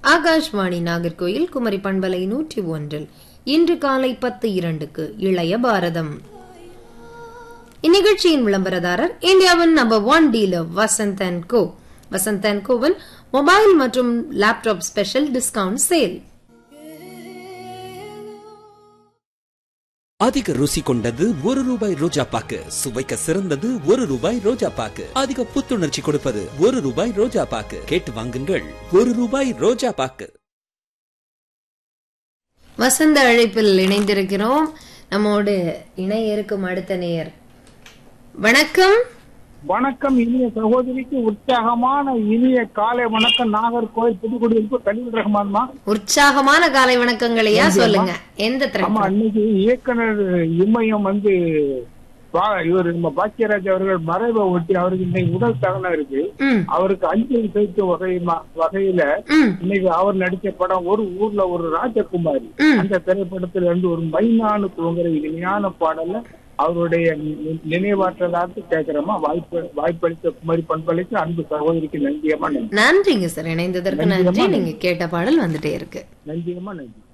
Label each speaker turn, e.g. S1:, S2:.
S1: ஆகாஷ்வாணி நாகர்கோயில் குமரி பண்பலை நூற்றி ஒன்றில் இன்று காலை பத்து இரண்டுக்கு இளைய பாரதம் இந்நிகழ்ச்சியின் விளம்பரதாரர் இந்தியாவின் number one dealer Vasanth and co Vasanth and கோவின் மொபைல் மற்றும் லேப்டாப் ஸ்பெஷல் டிஸ்கவுண்ட் சேல்
S2: அதிக ருசி கொண்டது ஒரு ரூபாய் ரோஜா பாக்கு சுவைக்க சிறந்தது ஒரு ரூபாய் ரோஜா பாக்கு அதிக புத்துணர்ச்சி கொடுப்பது ஒரு ரூபாய் ரோஜா பாக்கு கேட்டு வாங்குங்கள் ஒரு ரூபாய் ரோஜா பாக்கு
S1: வசந்த அழைப்பில் இணைந்திருக்கிறோம் நம்மோடு இணைய இருக்கும் அடுத்த நேயர் வணக்கம்
S3: வணக்கம் இனிய சகோதரிக்கு உற்சாகமான இனிய காலை வணக்கம் நாகர்கோவில் புதுக்குடியிருப்பு கலீல் ரஹ்மான்மா
S1: உற்சாகமான காலை வணக்கங்களையா சொல்லுங்க எந்த
S3: ஆமா
S1: திரைப்படம்
S3: அன்னைக்கு இயக்குனர் இமயம் வந்து பா- இவர் நம்ம பாக்கியராஜ் அவர்கள் மறைவை ஒட்டி அவருக்கு இன்னைக்கு உடல் தகனம் இருக்கு
S1: ம்
S3: அவருக்கு அஞ்சலி செலுத்தும் வகை வகையில
S1: ம்
S3: இன்னைக்கு அவர் நடிச்ச படம் ஒரு ஊர்ல ஒரு ராஜகுமாரி
S1: ம்.
S3: அந்த திரைப்படத்துல இருந்து ஒரு மைனானு தூங்குற இனிமையான பாடல்ல அவருடைய நி- நினைவாற்றலாக கேட்கிறோமா வாய்ப்பு வாய்ப்பளித்த குமரி பண்பளித்து அன்பு சகோதரிக்கு நன்றியமா நன்றி
S1: நன்றிங்க சார் இணைந்ததற்கு நன்றி நீங்க கேட்ட பாடல் வந்துட்டே இருக்கு
S3: நன்றியமா நன்றி